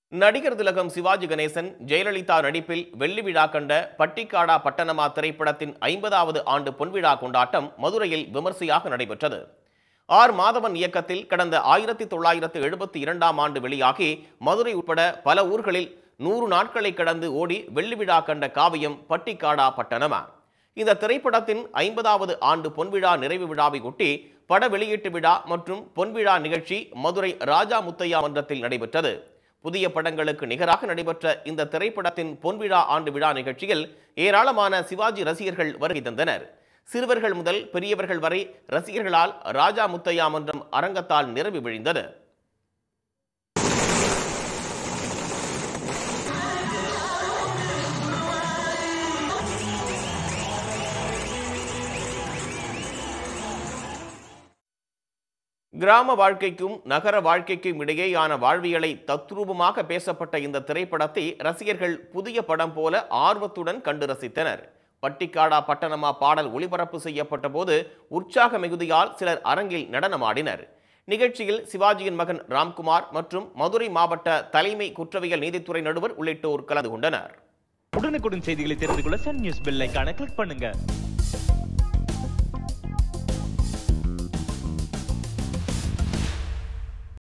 நடிகர் திலகம் சிவாஜி கணேசன் ஜெயலலிதா நடிப்பில் வெள்ளி விழா கண்ட பட்டிக்காடா பட்டணமா திரைப்படத்தின் ஐம்பதாவது ஆண்டு பொன்விழா கொண்டாட்டம் மதுரையில் விமர்சையாக நடைபெற்றது ஆர் மாதவன் இயக்கத்தில் கடந்த ஆயிரத்தி தொள்ளாயிரத்து எழுபத்தி இரண்டாம் ஆண்டு வெளியாகி மதுரை உட்பட பல ஊர்களில் நூறு நாட்களை கடந்து ஓடி வெள்ளி விழா கண்ட காவியம் பட்டிக்காடா பட்டணமா இந்த திரைப்படத்தின் ஐம்பதாவது ஆண்டு பொன்விழா நிறைவு விழாவை ஒட்டி பட வெளியீட்டு விழா மற்றும் பொன்விழா நிகழ்ச்சி மதுரை ராஜா முத்தையா மன்றத்தில் நடைபெற்றது புதிய படங்களுக்கு நிகராக நடைபெற்ற இந்த திரைப்படத்தின் பொன்விழா ஆண்டு விழா நிகழ்ச்சியில் ஏராளமான சிவாஜி ரசிகர்கள் வருகை தந்தனர் சிறுவர்கள் முதல் பெரியவர்கள் வரை ரசிகர்களால் ராஜா முத்தையா மன்றம் அரங்கத்தால் நிரம்பி விழிந்தது கிராம வாழ்க்கைக்கும் நகர வாழ்க்கைக்கும் இடையேயான வாழ்வியலை தத்ரூபமாக பேசப்பட்ட இந்த திரைப்படத்தை ரசிகர்கள் புதிய படம் போல ஆர்வத்துடன் கண்டு ரசித்தனர் பட்டிக்காடா பட்டணமா பாடல் ஒளிபரப்பு செய்யப்பட்ட போது உற்சாக மிகுதியால் சிலர் அரங்கில் நடனமாடினர் நிகழ்ச்சியில் சிவாஜியின் மகன் ராம்குமார் மற்றும் மதுரை மாவட்ட தலைமை குற்றவியல் நீதித்துறை நடுவர் உள்ளிட்டோர் கலந்து கொண்டனர் உடனுக்குடன் செய்திகளை தெரிந்து கொள்ள சன் நியூஸ் பெல் ஐகானை கிளிக் பண்ணுங்க